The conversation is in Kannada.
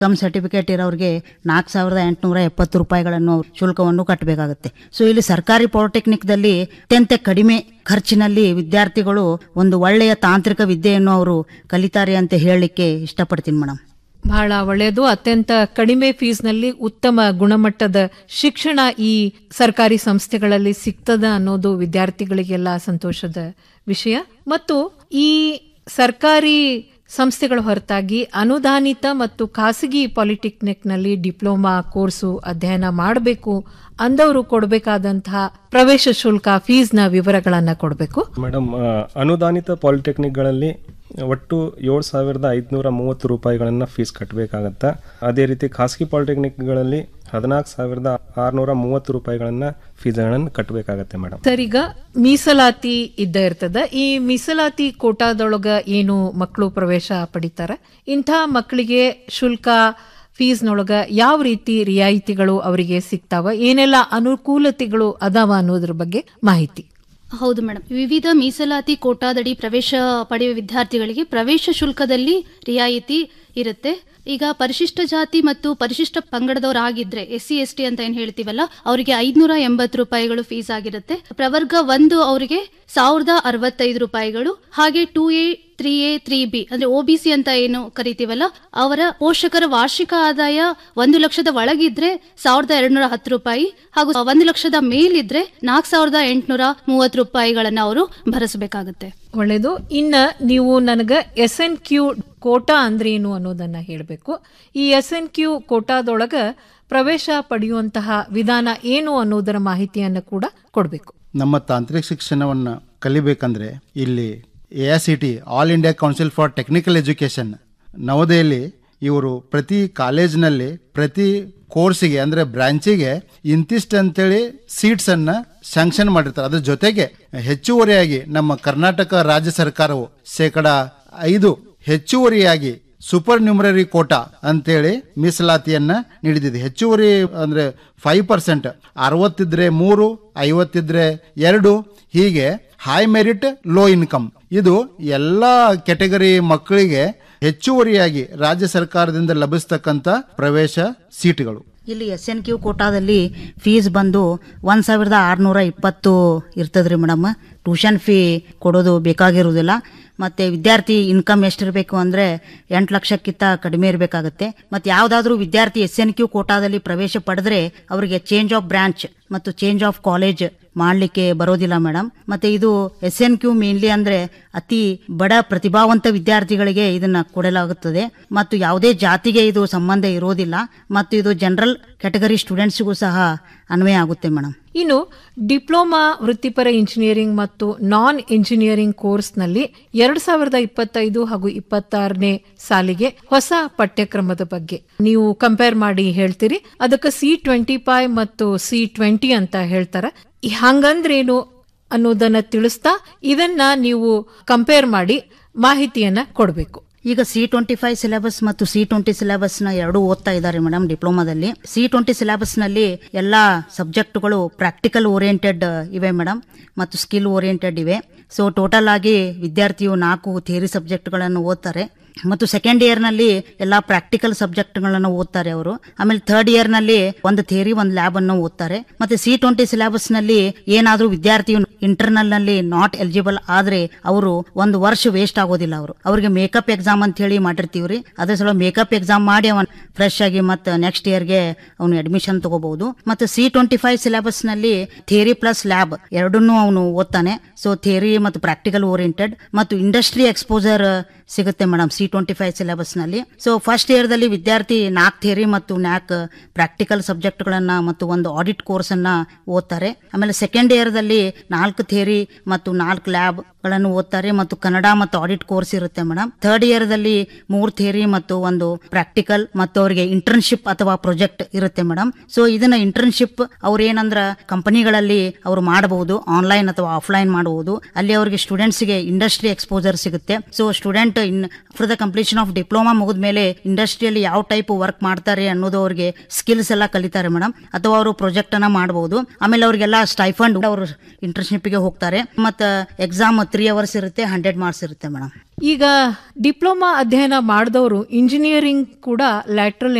ಕಮ್ ಸರ್ಟಿಫಿಕೇಟ್ ಇರೋರಿಗೆ ನಾಲ್ಕು ಸಾವಿರದ ಎಂಟುನೂರ ಎಪ್ಪತ್ತು ರೂಪಾಯಿಗಳನ್ನು ಶುಲ್ಕವನ್ನು ಕಟ್ಟಬೇಕಾಗುತ್ತೆ ಸೊ ಇಲ್ಲಿ ಸರ್ಕಾರಿ ಪಾಲಿಟೆಕ್ನಿಕ್ದಲ್ಲಿ ಅತ್ಯಂತ ಕಡಿಮೆ ಖರ್ಚಿನಲ್ಲಿ ವಿದ್ಯಾರ್ಥಿಗಳು ಒಂದು ಒಳ್ಳೆಯ ತಾಂತ್ರಿಕ ವಿದ್ಯೆಯನ್ನು ಅವರು ಕಲಿತಾರೆ ಅಂತ ಹೇಳಲಿಕ್ಕೆ ಇಷ್ಟಪಡ್ತೀನಿ ಮೇಡಮ್ ಬಹಳ ಒಳ್ಳೆಯದು ಅತ್ಯಂತ ಕಡಿಮೆ ಫೀಸ್ನಲ್ಲಿ ಉತ್ತಮ ಗುಣಮಟ್ಟದ ಶಿಕ್ಷಣ ಈ ಸರ್ಕಾರಿ ಸಂಸ್ಥೆಗಳಲ್ಲಿ ಸಿಗ್ತದ ಅನ್ನೋದು ವಿದ್ಯಾರ್ಥಿಗಳಿಗೆಲ್ಲ ಸಂತೋಷದ ವಿಷಯ ಮತ್ತು ಈ ಸರ್ಕಾರಿ ಸಂಸ್ಥೆಗಳ ಹೊರತಾಗಿ ಅನುದಾನಿತ ಮತ್ತು ಖಾಸಗಿ ಪಾಲಿಟೆಕ್ನಿಕ್ನಲ್ಲಿ ಡಿಪ್ಲೊಮಾ ಕೋರ್ಸು ಅಧ್ಯಯನ ಮಾಡಬೇಕು ಅಂದವರು ಕೊಡಬೇಕಾದಂತಹ ಪ್ರವೇಶ ಶುಲ್ಕ ಫೀಸ್ನ ವಿವರಗಳನ್ನ ಕೊಡಬೇಕು ಮೇಡಮ್ ಆ, ಅನುದಾನಿತ ಪಾಲಿಟೆಕ್ನಿಕ್ಗಳಲ್ಲಿ ಒಟ್ಟು ಏಳು ಸಾವಿರದ ಐದುನೂರ ಮೂವತ್ತು ರೂಪಾಯಿಗಳನ್ನು ಫೀಸ್ ಕಟ್ಟಬೇಕಾಗತ್ತೆ ಅದೇ ರೀತಿ ಖಾಸಗಿ ಪಾಲಿಟೆಕ್ನಿಕ್ಗಳಲ್ಲಿ ಹದಿನಾಲ್ಕು ಸಾವಿರದ ಆರುನೂರ ಮೂವತ್ತು ರೂಪಾಯಿಗಳನ್ನು ಫೀಸ್ಗಳನ್ನು ಕಟ್ಟಬೇಕಾಗತ್ತೆ ಮೇಡಮ್ ಸರ್ ಈಗ ಮೀಸಲಾತಿ ಇದ್ದ ಇರ್ತದ ಈ ಮೀಸಲಾತಿ ಕೋಟಾದೊಳಗ ಏನು ಮಕ್ಕಳು ಪ್ರವೇಶ ಪಡಿತಾರೆ ಇಂಥ ಮಕ್ಕಳಿಗೆ ಶುಲ್ಕ ಫೀಸ್ನೊಳಗ ಯಾವ ರೀತಿ ರಿಯಾಯಿತಿಗಳು ಅವರಿಗೆ ಸಿಗ್ತಾವ ಏನೆಲ್ಲ ಅನುಕೂಲತೆಗಳು ಅದಾವ ಅನ್ನೋದ್ರ ಬಗ್ಗೆ ಮಾಹಿತಿ ಹೌದು ಮೇಡಮ್ ವಿವಿಧ ಮೀಸಲಾತಿ ಕೋಟಾದಡಿ ಪ್ರವೇಶ ಪಡೆಯುವ ವಿದ್ಯಾರ್ಥಿಗಳಿಗೆ ಪ್ರವೇಶ ಶುಲ್ಕದಲ್ಲಿ ರಿಯಾಯಿತಿ ಇರುತ್ತೆ ಈಗ ಪರಿಶಿಷ್ಟ ಜಾತಿ ಮತ್ತು ಪರಿಶಿಷ್ಟ ಪಂಗಡದವರಾಗಿದ್ರೆ ಎಸ್ ಸಿ ಎಸ್ ಟಿ ಅಂತ ಏನ್ ಹೇಳ್ತೀವಲ್ಲ ಅವರಿಗೆ ಐದ್ನೂರ ಎಂಬತ್ತು ರೂಪಾಯಿಗಳು ಫೀಸ್ ಆಗಿರುತ್ತೆ ಪ್ರವರ್ಗ ಒಂದು ಅವರಿಗೆ ಸಾವಿರದ ಅರವತ್ತೈದು ರೂಪಾಯಿಗಳು ಹಾಗೆ two A three A three B ಅಂದ್ರೆ ಒಬಿಸಿ ಅಂತ ಏನು ಕರಿತೀವಲ್ಲ ಅವರ ಪೋಷಕರ ವಾರ್ಷಿಕ ಆದಾಯ ಒಂದು ಲಕ್ಷದ ಒಳಗಿದ್ರೆ ಸಾವಿರದ ಎರಡ್ನೂರ ಹತ್ತು ರೂಪಾಯಿ ಹಾಗೂ ಒಂದು ಲಕ್ಷದ ಮೇಲಿದ್ರೆ ನಾಲ್ಕು ಸಾವಿರದ ಎಂಟುನೂರ ಮೂವತ್ತು ರೂಪಾಯಿಗಳನ್ನ ಅವರು ಭರಿಸಬೇಕಾಗುತ್ತೆ ಒಳ್ಳೇದು ಇನ್ನ ನೀವು ನನಗ ಎಸ್ ಎನ್ ಕ್ಯೂ ಕೋಟಾ ಅಂದ್ರೆ ಏನು ಅನ್ನೋದನ್ನ ಹೇಳಬೇಕು ಈ ಎಸ್ ಎನ್ ಕ್ಯೂ ಕೋಟಾದೊಳಗ ಪ್ರವೇಶ ಪಡೆಯುವಂತಹ ವಿಧಾನ ಏನು ಅನ್ನೋದರ ಮಾಹಿತಿಯನ್ನು ಕೂಡ ಕೊಡಬೇಕು ನಮ್ಮ ತಾಂತ್ರಿಕ ಶಿಕ್ಷಣವನ್ನು ಕಲಿಬೇಕಂದ್ರೆ ಇಲ್ಲಿ A I C T all India council for technical education New Delhi ಇವರು ಪ್ರತಿ ಕಾಲೇಜ್ನಲ್ಲಿ ಪ್ರತಿ ಕೋರ್ಸಿಗೆ ಅಂದ್ರೆ ಬ್ರಾಂಚಿಗೆ ಇಂತಿಷ್ಟು ಅಂತೇಳಿ ಸೀಟ್ಸ್ ಅನ್ನ ಸ್ಯಾಂಕ್ಷನ್ ಮಾಡಿರ್ತಾರೆ ಅದ್ರ ಜೊತೆಗೆ ಹೆಚ್ಚುವರಿಯಾಗಿ ನಮ್ಮ ಕರ್ನಾಟಕ ರಾಜ್ಯ ಸರ್ಕಾರವು ಶೇಕಡ ಐದು ಹೆಚ್ಚುವರಿಯಾಗಿ ಸೂಪರ್ ನ್ಯೂಮರರಿ ಕೋಟಾ ಅಂತೇಳಿ ಮೀಸಲಾತಿಯನ್ನ ನೀಡಿದಿದೆ ಹೆಚ್ಚುವರಿ ಅಂದ್ರೆ ಫೈವ್ ಪರ್ಸೆಂಟ್ ಅರವತ್ತಿದ್ರೆ ಮೂರು ಐವತ್ತಿದ್ರೆ ಎರಡು ಹೀಗೆ ಹೈ ಮೆರಿಟ್ ಲೋ ಇನ್ಕಮ್ ಇದು ಎಲ್ಲ ಕೆಟಗರಿ ಮಕ್ಕಳಿಗೆ ಹೆಚ್ಚುವರಿಯಾಗಿ ರಾಜ್ಯ ಸರ್ಕಾರದಿಂದ ಲಭಿಸ್ತಕ್ಕಂಥ ಪ್ರವೇಶ ಸೀಟ್ಗಳು ಇಲ್ಲಿ ಎಸ್ ಎನ್ ಕ್ಯೂ ಕೋಟಾದಲ್ಲಿ ಫೀಸ್ ಬಂದು ಒಂದು ಸಾವಿರದ ಆರುನೂರ ಇಪ್ಪತ್ತು ಇರ್ತದ್ರಿ ಮೇಡಮ್ ಟ್ಯೂಷನ್ ಫೀ ಕೊಡೋದು ಬೇಕಾಗಿರೋದಿಲ್ಲ ಮತ್ತು ವಿದ್ಯಾರ್ಥಿ ಇನ್ಕಮ್ ಎಷ್ಟಿರಬೇಕು ಅಂದರೆ ಎಂಟು ಲಕ್ಷಕ್ಕಿಂತ ಕಡಿಮೆ ಇರಬೇಕಾಗುತ್ತೆ ಮತ್ತು ಯಾವುದಾದ್ರೂ ವಿದ್ಯಾರ್ಥಿ ಎಸ್ ಎನ್ ಕ್ಯೂ ಕೋಟಾದಲ್ಲಿ ಪ್ರವೇಶ ಪಡೆದ್ರೆ ಅವರಿಗೆ ಚೇಂಜ್ ಆಫ್ ಬ್ರಾಂಚ್ ಮತ್ತು ಚೇಂಜ್ ಆಫ್ ಕಾಲೇಜ್ ಮಾಡಲಿಕ್ಕೆ ಬರೋದಿಲ್ಲ ಮೇಡಮ್ ಮತ್ತು ಇದು ಎಸ್ ಎನ್ ಕ್ಯೂ ಮೇನ್ಲಿ ಅಂದರೆ ಅತಿ ಬಡ ಪ್ರತಿಭಾವಂತ ವಿದ್ಯಾರ್ಥಿಗಳಿಗೆ ಇದನ್ನ ಕೊಡಲಾಗುತ್ತದೆ ಮತ್ತು ಯಾವುದೇ ಜಾತಿಗೆ ಇದು ಸಂಬಂಧ ಇರೋದಿಲ್ಲ ಮತ್ತು ಇದು ಜನರಲ್ ಕ್ಯಾಟಗರಿ ಸ್ಟೂಡೆಂಟ್ಸ್ಗೂ ಸಹ ಅನ್ವಯ ಆಗುತ್ತೆ ಮೇಡಮ್ ಇನ್ನು ಡಿಪ್ಲೊಮಾ ವೃತ್ತಿಪರ ಇಂಜಿನಿಯರಿಂಗ್ ಮತ್ತು ನಾನ್ ಇಂಜಿನಿಯರಿಂಗ್ ಕೋರ್ಸ್ನಲ್ಲಿ ಎರಡ್ ಸಾವಿರದ ಇಪ್ಪತ್ತೈದು ಹಾಗೂ ಇಪ್ಪತ್ತಾರನೇ ಸಾಲಿಗೆ ಹೊಸ ಪಠ್ಯಕ್ರಮದ ಬಗ್ಗೆ ನೀವು ಕಂಪೇರ್ ಮಾಡಿ ಹೇಳ್ತೀರಿ ಅದಕ್ಕೆ ಸಿ ಟ್ವೆಂಟಿ ಫೈವ್ ಮತ್ತು ಸಿ ಟ್ವೆಂಟಿ ಅಂತ ಹೇಳ್ತಾರೆ ಈ ಹಂಗಂದ್ರೇನು ಅನ್ನೋದನ್ನ ತಿಳಿಸ್ತಾ ಇದನ್ನ ನೀವು ಕಂಪೇರ್ ಮಾಡಿ ಮಾಹಿತಿಯನ್ನ ಕೊಡಬೇಕು ಈಗ ಸಿ ಟ್ವೆಂಟಿ ಫೈವ್ ಸಿಲೆಬಸ್ ಮತ್ತು ಸಿ ಟ್ವೆಂಟಿ ಸಿಲೆಬಸ್ ನ ಎರಡು ಓದ್ತಾ ಇದ್ದಾರೆ ಮೇಡಮ್ ಡಿಪ್ಲೊಮಾದಲ್ಲಿ ಸಿ ಟ್ವೆಂಟಿ ಸಿಲೆಬಸ್ ನಲ್ಲಿ ಎಲ್ಲಾ ಸಬ್ಜೆಕ್ಟ್ಗಳು ಪ್ರಾಕ್ಟಿಕಲ್ ಓರಿಯೆಂಟೆಡ್ ಇವೆ ಮೇಡಮ್ ಮತ್ತು ಸ್ಕಿಲ್ ಓರಿಯೆಂಟೆಡ್ ಇವೆ ಸೊ ಟೋಟಲ್ ಆಗಿ ವಿದ್ಯಾರ್ಥಿಯು ನಾಲ್ಕು ಥಿಯರಿ ಸಬ್ಜೆಕ್ಟ್ಗಳನ್ನು ಓದ್ತಾರೆ ಮತ್ತು ಸೆಕೆಂಡ್ ಇಯರ್ನಲ್ಲಿ ಎಲ್ಲ ಪ್ರಾಕ್ಟಿಕಲ್ ಸಬ್ಜೆಕ್ಟ್ಗಳನ್ನು ಓದ್ತಾರೆ ಅವರು ಆಮೇಲೆ ಥರ್ಡ್ ಇಯರ್ನಲ್ಲಿ ಒಂದು ಥಿಯರಿ ಒಂದು ಲ್ಯಾಬ್ ಅನ್ನು ಓದ್ತಾರೆ ಮತ್ತೆ ಸಿ ಟ್ವೆಂಟಿ ಸಿಲೆಬಸ್ ನಲ್ಲಿ ಏನಾದರೂ ವಿದ್ಯಾರ್ಥಿಯು ಇಂಟರ್ನಲ್ ನಲ್ಲಿ ನಾಟ್ ಎಲಿಜಿಬಲ್ ಆದ್ರೆ ಅವರು ಒಂದು ವರ್ಷ ವೇಸ್ಟ್ ಆಗೋದಿಲ್ಲ ಅವರು ಅವ್ರಿಗೆ ಮೇಕಪ್ ಎಕ್ಸಾಮ್ ಅಂತ ಹೇಳಿ ಮಾಡಿರ್ತೀವ್ರಿ ಅದ್ರ ಸಲ ಮೇಕಪ್ ಎಕ್ಸಾಮ್ ಮಾಡಿ ಅವನ್ ಫ್ರೆಶ್ ಆಗಿ ಮತ್ತೆ ನೆಕ್ಸ್ಟ್ ಇಯರ್ಗೆ ಅವನು ಅಡ್ಮಿಷನ್ ತಗೋಬಹುದು ಮತ್ತೆ ಸಿ ಟ್ವೆಂಟಿ ಫೈವ್ ಸಿಲೆಬಸ್ ನಲ್ಲಿ ಥಿಯರಿ ಪ್ಲಸ್ ಲ್ಯಾಬ್ ಎರಡನ್ನೂ ಅವನು ಓದ್ತಾನೆ ಸೊ ಥಿಯರಿ ಮತ್ತು ಪ್ರಾಕ್ಟಿಕಲ್ ಓರಿಯೆಂಟೆಡ್ ಮತ್ತು ಇಂಡಸ್ಟ್ರಿ ಎಕ್ಸ್ಪೋಜರ್ ಸಿಗುತ್ತೆ madam C twenty five syllabus ನಲ್ಲಿ ಸೊ ಫಸ್ಟ್ ಇಯರ್ ದಲ್ಲಿ ವಿದ್ಯಾರ್ಥಿ ನಾಲ್ಕು ಥಿಯರಿ ಮತ್ತು ನಾಲ್ಕು ಪ್ರಾಕ್ಟಿಕಲ್ ಸಬ್ಜೆಕ್ಟ್ ಗಳನ್ನ ಮತ್ತು ಒಂದು ಆಡಿಟ್ ಕೋರ್ಸ್ ಅನ್ನ ಓದ್ತಾರೆ ಆಮೇಲೆ ಸೆಕೆಂಡ್ ಇಯರ್ ದಲ್ಲಿ ನಾಲ್ಕು ಥಿಯರಿ ಮತ್ತು ನಾಲ್ಕು ಲ್ಯಾಬ್ ಗಳನ್ನು ಓದ್ತಾರೆ ಮತ್ತು ಕನ್ನಡ ಮತ್ತು ಆಡಿಟ್ ಕೋರ್ಸ್ ಇರುತ್ತೆ ಮೇಡಮ್ ಥರ್ಡ್ ಇಯರ್ ದಲ್ಲಿ ಮೂರ್ ಥಿಯರಿ ಮತ್ತು ಒಂದು ಪ್ರಾಕ್ಟಿಕಲ್ ಮತ್ತು ಅವರಿಗೆ ಇಂಟರ್ನ್ಶಿಪ್ ಅಥವಾ ಪ್ರಾಜೆಕ್ಟ್ ಇರುತ್ತೆ ಮೇಡಮ್ ಸೊ ಇದನ್ನ ಇಂಟರ್ನ್ಶಿಪ್ ಅವ್ರು ಏನಂದ್ರ ಕಂಪನಿಗಳಲ್ಲಿ ಅವರು ಮಾಡಬಹುದು ಆನ್ಲೈನ್ ಅಥವಾ ಆಫ್ಲೈನ್ ಮಾಡಬಹುದು ಅಲ್ಲಿ ಅವರಿಗೆ ಸ್ಟೂಡೆಂಟ್ಸ್ ಗೆ ಇಂಡಸ್ಟ್ರಿ ಎಕ್ಸ್ಪೋಜರ್ ಸಿಗುತ್ತೆ so student in for the completion of diploma ಮುಗಿದ ಮೇಲೆ ಇಂಡಸ್ಟ್ರಿಯಲ್ಲಿ ಯಾವ ಟೈಪ್ ವರ್ಕ್ ಮಾಡ್ತಾರೆ ಅನ್ನೋದು ಅವ್ರಿಗೆ ಸ್ಕಿಲ್ಸ್ ಎಲ್ಲ ಕಲಿತಾರೆ ಮೇಡಮ್ ಅಥವಾ ಅವರು ಪ್ರಾಜೆಕ್ಟ್ ಅನ್ನ ಮಾಡಬಹುದು ಆಮೇಲೆ ಅವರಿಗೆಲ್ಲ ಸ್ಟೈಫಂಡ್ ಅವರು ಇಂಟರ್ನ್ಶಿಪ್ ಗೆ ಹೋಗ್ತಾರೆ ಮತ್ತೆ ಎಕ್ಸಾಮ್ ತ್ರೀ ಅವರ್ಸ್ ಇರುತ್ತೆ ಹಂಡ್ರೆಡ್ ಮಾರ್ಕ್ಸ್ ಇರುತ್ತೆ ಮೇಡಮ್ ಈಗ ಡಿಪ್ಲೊಮಾ ಅಧ್ಯಯನ ಮಾಡಿದವರು ಇಂಜಿನಿಯರಿಂಗ್ ಕೂಡ ಲ್ಯಾಟ್ರಲ್